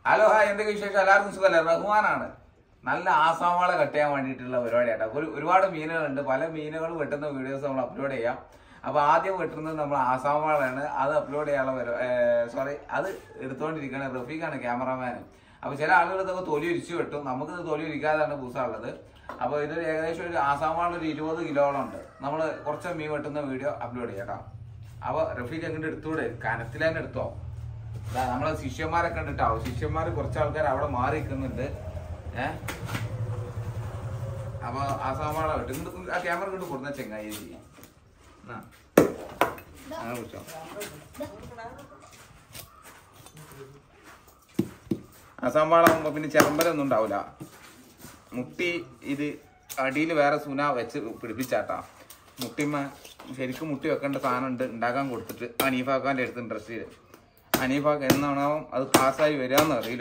Hello hi എന്തൊക്കെ വിശേഷം എല്ലാവർക്കും സുഖമല്ലേ റഹ്മാനാണ് നല്ല ആസാമാളെ കട്ട് ചെയ്യാൻ വേണ്ടിയിട്ടുള്ള പരിപാടിയാട്ടോ ഒരു ഒരുപാട് മീനുകളുണ്ട് പല മീനുകൾ വെട്ടുന്ന വീഡിയോസ് നമ്മൾ അപ്ലോഡ് ചെയ്യാം അപ്പൊ ആദ്യം വെട്ടുന്നത് നമ്മൾ ആസാമാളാണ് അത് അപ്ലോഡ് ചെയ്യാനുള്ള സോറി അത് എടുത്തുകൊണ്ടിരിക്കുകയാണ് റഫീഖാണ് ക്യാമറമാൻ അപ്പൊ ചില ആളുകൾ ഇതൊക്കെ തൊലി ഉരിച്ചു വെട്ടും നമുക്ക് ഇത് തൊലി ഉരിക്കാതാണ് പൂസാനുള്ളത് അപ്പൊ ഇത് ഏകദേശം ഒരു ആസാമാൾ ഒരു ഇരുപത് കിലോളം ഉണ്ട് നമ്മൾ കുറച്ച് മീൻ വെട്ടുന്ന വീഡിയോ അപ്ലോഡ് ചെയ്യാം കേട്ടോ അപ്പൊ റഫീഖ് എങ്ങോട്ട് എടുത്തൂടെ കനത്തിൽ തന്നെ എടുത്തോ ദാ നമ്മളെ ശിഷ്യന്മാരൊക്കെ കണ്ടിട്ടാവും ശിഷ്യന്മാർ കുറച്ച് ആൾക്കാർ അവിടെ മാറി നിൽക്കുന്നുണ്ട് ഏ അപ്പൊ ആ സാമാള വിട്ട് ഇങ്ങോട്ട് ആ ക്യാമറ കൊണ്ട് കൊടുന്ന ചെങ്ങായി ചെയ്യും ആ. അങ്ങനെ വിളിച്ചോ അസാമ്പാളാകുമ്പോ പിന്നെ ചെറമ്പലൊന്നും ഉണ്ടാവില്ല മുട്ടി ഇത് അടിയിൽ വേറെ സുന വെച്ച് പിടിപ്പിച്ചാട്ടാ മുട്ടിമ്മ ശരിക്കും മുട്ടി വെക്കേണ്ട സാധനം ഉണ്ട് ഉണ്ടാക്കാൻ കൊടുത്തിട്ട് അനീഫാക്കാൻ്റെ അടുത്ത് ഇൻട്രസ്റ്റ് ചെയ്ത് അനീഫാക്ക് എന്നാണോ അത് പാസ്സായി വരികയെന്ന് അറിയില്ല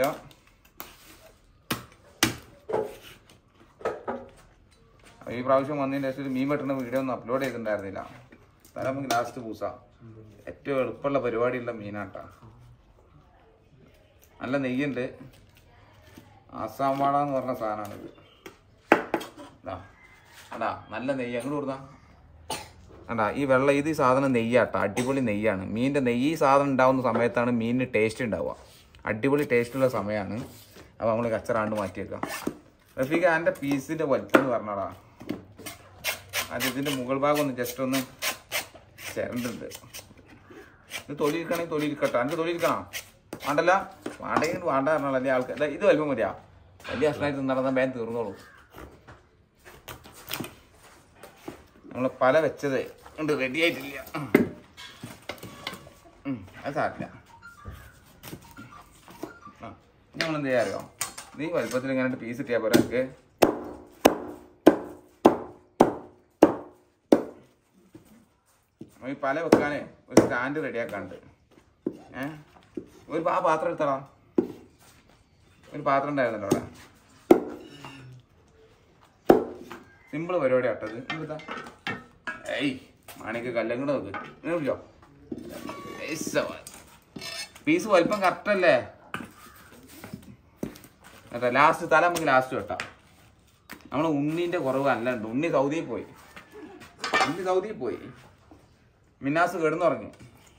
ഈ പ്രാവശ്യം വന്നതിന് ശേഷം ഒരു മീൻ വെട്ടുന്ന വീഡിയോ ഒന്നും അപ്ലോഡ് ചെയ്തിട്ടുണ്ടായിരുന്നില്ല തല നമുക്ക് ലാസ്റ്റ് പൂസ ഏറ്റവും എളുപ്പമുള്ള പരിപാടിയുള്ള മീനാട്ടാ നല്ല നെയ്യുണ്ട് ആസാം വാട എന്ന് പറഞ്ഞ സാധനമാണിത് ഇതാ അതാ നല്ല നെയ്യ് അങ്ങോട്ട് കൊടുത്താ അതാ ഈ വെള്ള ഇത് ഈ സാധനം നെയ്യാട്ടോ അടിപൊളി നെയ്യാണ് മീനിൻ്റെ നെയ്യ് ഈ സാധനം ഉണ്ടാവുന്ന സമയത്താണ് മീനിന് ടേസ്റ്റ് ഉണ്ടാവുക അടിപൊളി ടേസ്റ്റുള്ള സമയമാണ് അപ്പോൾ നമ്മൾ കച്ചറാണ്ട് മാറ്റിയേക്കാം റഫീഖ എൻ്റെ പീസിൻ്റെ വലിപ്പം എന്ന് പറഞ്ഞാടാ അത് ഇതിൻ്റെ മുകൾ ഭാഗം ഒന്ന് ജസ്റ്റ് ഒന്ന് ചിരണ്ടുണ്ട് ഇത് തൊലി ഇരിക്കണമെങ്കിൽ തൊലി ഇരിക്കട്ടെ എനിക്ക് തൊലി ഇരിക്കണം വേണ്ടല്ല വേണ്ടെങ്കിൽ വേണ്ട പറഞ്ഞാൽ വലിയ ആൾക്കാർ ദാ ഇത് വലിപ്പം മതിയാ വലിയ ഭക്ഷണമായിട്ട് നടന്നാൽ വേഗം തീർന്നോളൂ നമ്മൾ പല വെച്ചത് ഉണ്ട് റെഡി ആയിട്ടില്ല ഉം, അത് സാരില്ല ആ നമ്മൾ എന്ത് ചെയ്യാറിയോ നീ വലുപ്പത്തിൽ ഇങ്ങനെ പീസ് കിട്ടിയാൽ പോരാ എനിക്ക് ഈ പല വെക്കാനേ ഒരു സ്റ്റാൻഡ് റെഡിയാക്കാണ്ട് ഏ ഒരു ആ പാത്രം എടുത്തടാ ഒരു പാത്രം ഉണ്ടായിരുന്നല്ലോ അവിടെ സിമ്പിൾ പരിപാടി ആട്ടത് എന്താ ഏയ് മാണിക്ക് കല്ലും കൂടെ നോക്ക് ഇങ്ങനെ പിടിച്ചോ പീസ് വലിപ്പം കറക്റ്റ് അല്ലേ കേട്ടോ ലാസ്റ്റ് തല നമുക്ക് ലാസ്റ്റ് വെട്ടാം നമ്മളെ ഉണ്ണീൻ്റെ കുറവ് അല്ല ഉണ്ട് ഉണ്ണി സൗദിയിൽ പോയി ഉണ്ണി സൗദിയിൽ പോയി മിന്നാസ് കിടന്നുറങ്ങി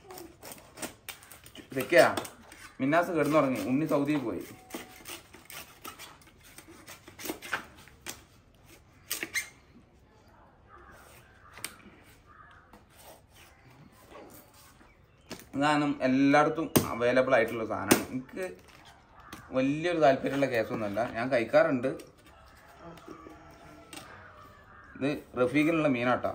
വെക്കാ മിന്നാസ് കിടന്നുറങ്ങി ഉണ്ണി സൗദിയിൽ പോയി സാധനം എല്ലായിടത്തും അവൈലബിൾ ആയിട്ടുള്ള സാധനമാണ് എനിക്ക് വലിയൊരു താല്പര്യമുള്ള കേസൊന്നുമല്ല ഞാൻ കഴിക്കാറുണ്ട് ഇത് റഫീഖിനുള്ള മീനാട്ടോ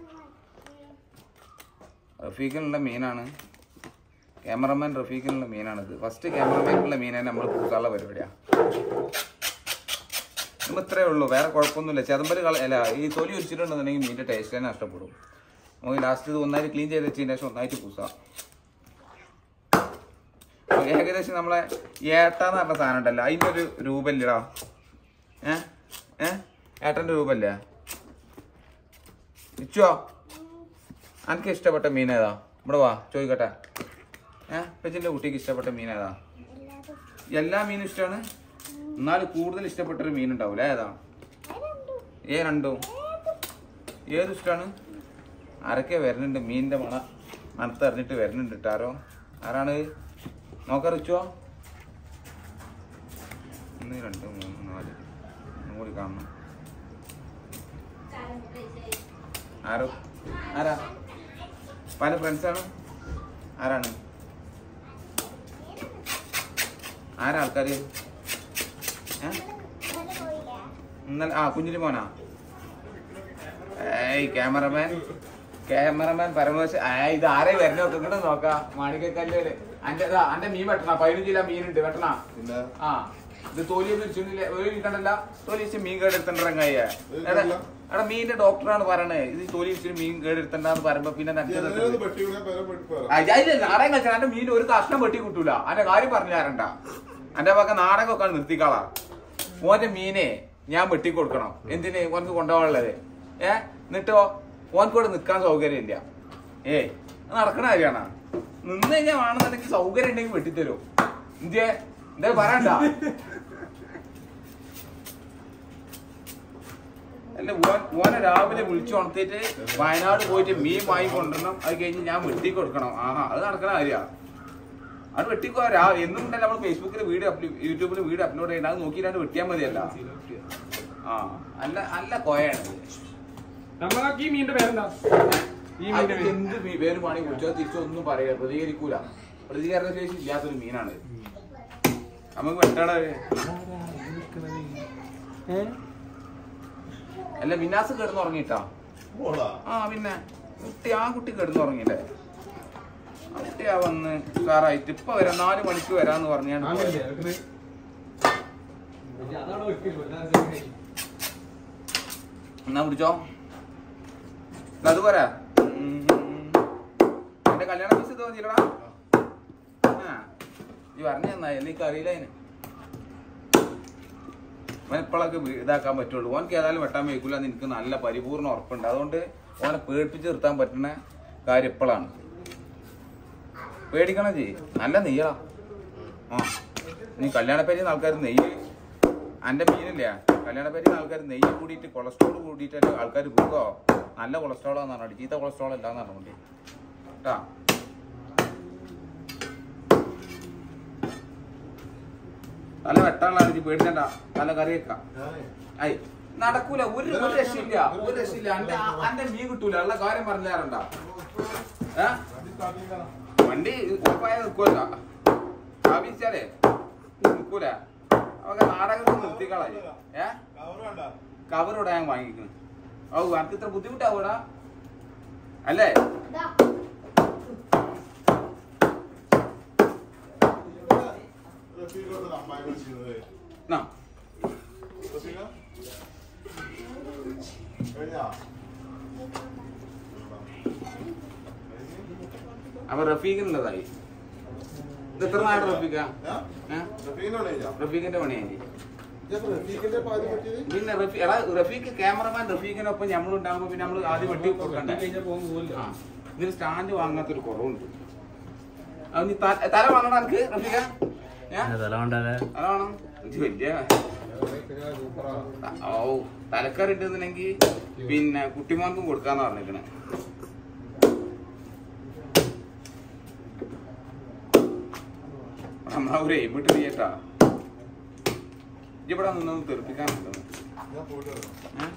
റഫീഖിനുള്ള മീനാണ് ക്യാമറമാൻ റഫീഖിനുള്ള മീനാണിത് ഫസ്റ്റ് ക്യാമറമാനുള്ള മീനെ നമ്മൾ കൂട്ടാനുള്ള പരിപാടിയാണ് നമ്മൾ ഇത്രയേ ഉള്ളൂ വേറെ കുഴപ്പമൊന്നുമില്ല ചെതമ്പല് കള അല്ല ഈ തൊലി ഉരിച്ചിട്ടുണ്ടെന്നുണ്ടെങ്കിൽ മീനിൻ്റെ ടേസ്റ്റ് തന്നെ നഷ്ടപ്പെടും നമുക്ക് ലാസ്റ്റ് ഇത് ഒന്നായിട്ട് ക്ലീൻ ചെയ്ത് വെച്ചതിന് ശേഷം ഒന്നായിട്ട് പൂസാം ഏകദേശം നമ്മളെ ഏട്ടാന്ന് പറഞ്ഞ സാധനം ഉണ്ടല്ലോ അതിൻ്റെ ഒരു രൂപല്ലേടാ ഏ ഏ ഏട്ടൻ്റെ രൂപല്ലേ ഇച്ചോ എനിക്ക് ഇഷ്ടപ്പെട്ട മീൻ ഏതാ ഇവിടെ വാ ചോദിക്കട്ടെ ഏ പെച്ചിൻ്റെ കുട്ടിക്ക് ഇഷ്ടപ്പെട്ട മീൻ ഏതാ എല്ലാ മീനും ഇഷ്ടമാണ് എന്നാലും കൂടുതൽ ഇഷ്ടപ്പെട്ടൊരു മീൻ ഉണ്ടാവൂല ഏതാ ഏ രണ്ടും ഏത് ഇഷ്ടമാണ് ആരൊക്കെ വരുന്നുണ്ട് മീനിൻ്റെ മണ മണത്തറിഞ്ഞിട്ട് വരുന്നുണ്ട് കേട്ടോ ആരോ ആരാണ് നോക്കറിച്ചോ ഒന്ന് രണ്ട് മൂന്ന് നാല് ഒന്നും കൂടി കാണണം ആരോ ആരാ പല ഫ്രണ്ട്സാണ് ആരാണ് ആരാ ആൾക്കാര് ഏ? ഇന്നലെ ആ കുഞ്ഞിരി മോനാ ഏയ് ക്യാമറമാൻ ക്യാമറമാൻ പരമേശ്വര ഏ ഇത് ആരെ വരുന്ന നോക്ക ഇങ്ങോട്ട് നോക്കാം മാണിക്കക്കല്ല് അന്റെ ഇതാ അന്റെ മീൻ വെട്ടണ പതിനഞ്ച് കിലോ മീനുണ്ട് വെട്ടണ ആ ഇത് തൊലിയൊന്നും ഇരിച്ചില്ല ഒരു കണ്ടല്ല തൊലി ഇച്ചിരി മീൻ കേടെടുത്തിട്ടുണ്ടെങ്കയ്യ എടാ മീനിന്റെ ഡോക്ടറാണ് പറയണേ ഇത് തൊലി ഇച്ചിരി മീൻ കേടെടുത്തണ്ടെന്ന് പറയുമ്പോ പിന്നെ നല്ലത് നാടകം കളിച്ചാൽ എന്റെ മീൻ ഒരു കഷ്ണം വെട്ടി കിട്ടൂല അന്റെ കാര്യം പറഞ്ഞു തരണ്ട എന്റെ പക്ക നാടകമൊക്കെ നിർത്തിക്കളാ ഓന്റെ മീനെ ഞാൻ വെട്ടി കൊടുക്കണം എന്തിന് ഓനക്ക് കൊണ്ടുപോകാനുള്ളത് ഏ എന്നിട്ടോ ഓനക്കൂടെ നിക്കാൻ സൗകര്യം ഇല്ല ഏയ് അത് നടക്കണ കാര്യമാണ് നിന്ന് കഴിഞ്ഞാൽ വേണമെന്നുണ്ടെങ്കിൽ സൗകര്യം ഉണ്ടെങ്കിൽ വെട്ടിത്തരും ഇന്ത്യ എന്താ പറയണ്ട അല്ല ഓൻ ഓനെ രാവിലെ വിളിച്ചു ഉണർത്തിയിട്ട് വയനാട് പോയിട്ട് മീൻ വാങ്ങി കൊണ്ടുവരണം അത് കഴിഞ്ഞ് ഞാൻ വെട്ടി കൊടുക്കണം ആഹാ അത് നടക്കണ കാര്യ അത് വെട്ടിക്കോ രാ എന്നും ഉണ്ടല്ലോ നമ്മൾ ഫേസ്ബുക്കിൽ വീഡിയോ യൂട്യൂബിൽ വീഡിയോ അപ്ലോഡ് ചെയ്യണം അത് നോക്കിയിട്ടാണ് വെട്ടിയാൽ മതിയല്ല ആ അല്ല അല്ല കോയാണ് നമ്മളാക്കി ഈ മീനിന്റെ പേരെന്താ ഈ അത് മീനിന്റെ പേര് എന്ത് മീ- പേര് പണി കുറിച്ചോ തിരിച്ചൊന്നും പറയാ പ്രതികരിക്കൂല പ്രതികരണ ശേഷി ഇല്ലാത്തൊരു മീനാണ് നമുക്ക് വെട്ടണത് അല്ല വിനാസ് കിടന്നുറങ്ങിട്ടാ ആ പിന്നെ കുട്ടി ആ കുട്ടി കിടന്നുറങ്ങിയില്ലേ ആ കുട്ടി ആ വന്ന് ഉഷാറായിട്ട് ഇപ്പൊ വരാം നാല് മണിക്ക് വരാന്ന് പറഞ്ഞാണ് ആണല്ലേ? പോയത്. എടുക്കണേ. അതാണ് വെക്കല്, അതാണ് ശരി. എന്നാ പിടിച്ചോ എന്നാ അത് പോരാ എന്റെ കല്യാണ ഫീസ് തോന്നിയില്ലടാ ആ ഈ പറഞ്ഞു നന്നായി നീ അറിയില്ല അതിന് അവൻ ഇപ്പോഴൊക്കെ ഇതാക്കാൻ പറ്റുള്ളൂ ഓനക്ക് ഏതായാലും വെട്ടാൻ വയ്ക്കൂല എന്ന് എനിക്ക് നല്ല പരിപൂർണ്ണ ഉറപ്പുണ്ട് അതുകൊണ്ട് ഓനെ പേടിപ്പിച്ച് നിർത്താൻ പറ്റുന്ന കാര്യം ഇപ്പോഴാണ് പേടിക്കണം ചെയ് നല്ല നെയ്യാ ആ നീ കല്യാണപ്പേരിന്ന് ആൾക്കാർ നെയ്യ് എൻ്റെ മീനില്ലേ കല്യാണപ്പേരിന്ന് ആൾക്കാർ നെയ്യ് കൂടിയിട്ട് കൊളസ്ട്രോൾ കൂടിയിട്ട് ആൾക്കാർ കൂടോ നല്ല കൊളസ്ട്രോളാന്ന് പറഞ്ഞു ചീത്ത കൊളസ്ട്രോൾ അല്ലാന്ന് പറഞ്ഞുകൊണ്ട് കേട്ടാ നല്ല വെട്ടാനുള്ള എനിക്ക് പേടിക്കണ്ട നല്ല കറി വെക്കാം ഐ നടക്കൂല ഒരു ഒരു രക്ഷയില്ല ഒരു രക്ഷയില്ല അന്റെ അന്റെ മീൻ കിട്ടൂല ഉള്ള കാര്യം പറഞ്ഞു തരണ്ട ഏ വണ്ടി ഉറപ്പായ നിൽക്കൂല ആവശ്യാലേ നിൽക്കൂല അവക്കെ നാടകം നിർത്തിക്കളായി ഏ കവറോടെ ഞാൻ വാങ്ങിക്കുന്നു ഓ അനക്ക് ഇത്ര ബുദ്ധിമുട്ടാവൂടാ അല്ലേ എന്നാ അപ്പൊ റഫീഖിനുള്ളതായി ഇത് എത്ര നാട് റഫീഖ ഏ? റഫീഖിന്റെ പണിയായി പിന്നെ റഫീ എടാ റഫീഖ് ക്യാമറമാൻ റഫീഖിനൊപ്പം നമ്മളുണ്ടാകുമ്പോ പിന്നെ നമ്മൾ ആദ്യം വെട്ടി കൊടുക്കണ്ടേ വെട്ടി കഴിഞ്ഞാ പോകും പോവില്ല. ആ. ഇതിന് സ്റ്റാൻഡ് വാങ്ങാത്തൊരു കുറവുണ്ട് അത് നീ ത- തല വാങ്ങണ എനിക്ക് റഫീഖ ഏ? തല വേണം ഇത് വലിയ ഓ തലക്കറി ഇട്ടുന്നുണ്ടെങ്കിൽ പിന്നെ കുട്ടിമാർക്കും കൊടുക്കാന്ന് പറഞ്ഞിരിക്കണേ നമ്മളാ ഒരു എയിമിട്ട് ചെയ്യട്ടാ ഇവിടെ നിന്നൊന്ന് തെറിപ്പിക്കാനുണ്ടോ ഏ?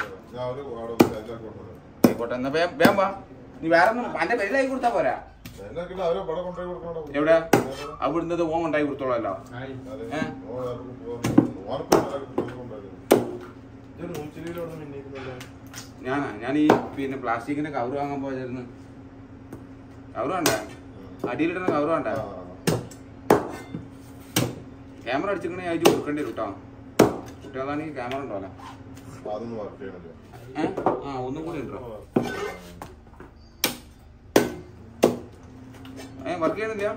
ആയിക്കോട്ടെ എന്നാ വേം വേം വാ നീ വേറെ ഒന്നും എന്റെ പേരിലായി കൊടുത്താ പോരാ എവിടെ അവിടുന്ന് ഓൻ ഉണ്ടായി കൊടുത്തോളല്ലോ ആയി. ഏ? ഞാനാ ഞാൻ ഈ പിന്നെ പ്ലാസ്റ്റിക്കിന്റെ കവർ വാങ്ങാൻ പോയായിരുന്നു കവർ വേണ്ട അടിയിലിടുന്ന കവർ വേണ്ട ക്യാമറ അടിച്ചിക്കണേ അയച്ചു കൊടുക്കേണ്ടി വരും കേട്ടോ കുട്ടികളാണെങ്കിൽ ക്യാമറ ഉണ്ടോല്ലോ അതൊന്നും വർക്ക് ചെയ്യണില്ല ഏ ആ ഒന്നും കൂടി ഉണ്ടോ ഏ വർക്ക് ചെയ്യുന്നില്ല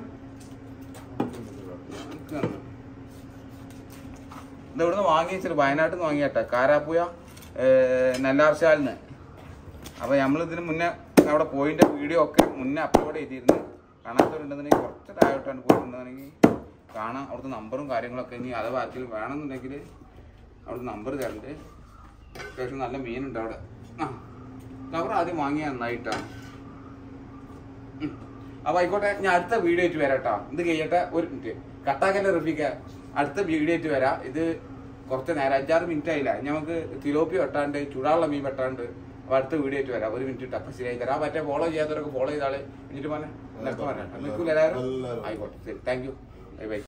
ഇത് ഇവിടുന്ന് വാങ്ങി വെച്ചിട്ട് വയനാട്ടിൽ നിന്ന് വാങ്ങിയട്ടെ കാരാപ്പുയ നെല്ലാർശാലിന് അപ്പൊ നമ്മൾ ഇതിന് മുന്നേ അവിടെ പോയിന്റെ വീഡിയോ ഒക്കെ മുന്നേ അപ്ലോഡ് ചെയ്തിരുന്നു കാണാത്തവരുണ്ടെന്നുണ്ടെങ്കിൽ കുറച്ച് താഴോട്ടാണ് പോയിട്ടുണ്ടെങ്കിൽ കാണാം അവിടുത്തെ നമ്പറും കാര്യങ്ങളൊക്കെ ഇനി അഥവാ ആർക്കെങ്കിലും വേണമെന്നുണ്ടെങ്കിൽ അവിടുത്തെ നമ്പർ തരണ്ട് അത്യാവശ്യം നല്ല മീനുണ്ട് അവിടെ ആ കവർ ആദ്യം വാങ്ങിയ നന്നായിട്ടാണ് ഉം. അപ്പൊ ആയിക്കോട്ടെ ഞാൻ അടുത്ത വീഡിയോ ആയിട്ട് വരാം കേട്ടോ ഇത് കഴിയട്ടെ ഒരു മിനിറ്റ് കട്ടാക്കല്ലേ റഫീക്ക അടുത്ത വീഡിയോ ആയിട്ട് വരാം ഇത് കുറച്ച് നേരം അഞ്ചാറ് മിനിറ്റ് ആയില്ല ഇനി നമുക്ക് തിലോപ്പി വെട്ടാണ്ട് ചൂടാനുള്ള മീൻ വെട്ടാണ്ട് അപ്പൊ അടുത്ത വീഡിയോ ആയിട്ട് വരാം ഒരു മിനിറ്റ് അപ്പൊ ശരിയായി തരാം മറ്റേ ഫോളോ ചെയ്യാത്തവരൊക്കെ ഫോളോ ചെയ്താളെ എന്നിട്ട് പറഞ്ഞേ എല്ലാവർക്കും പറയാം നിൽക്കൂല എല്ലാവരും എല്ലാവരും. ആയിക്കോട്ടെ ശരി താങ്ക് യു ബൈ ബൈ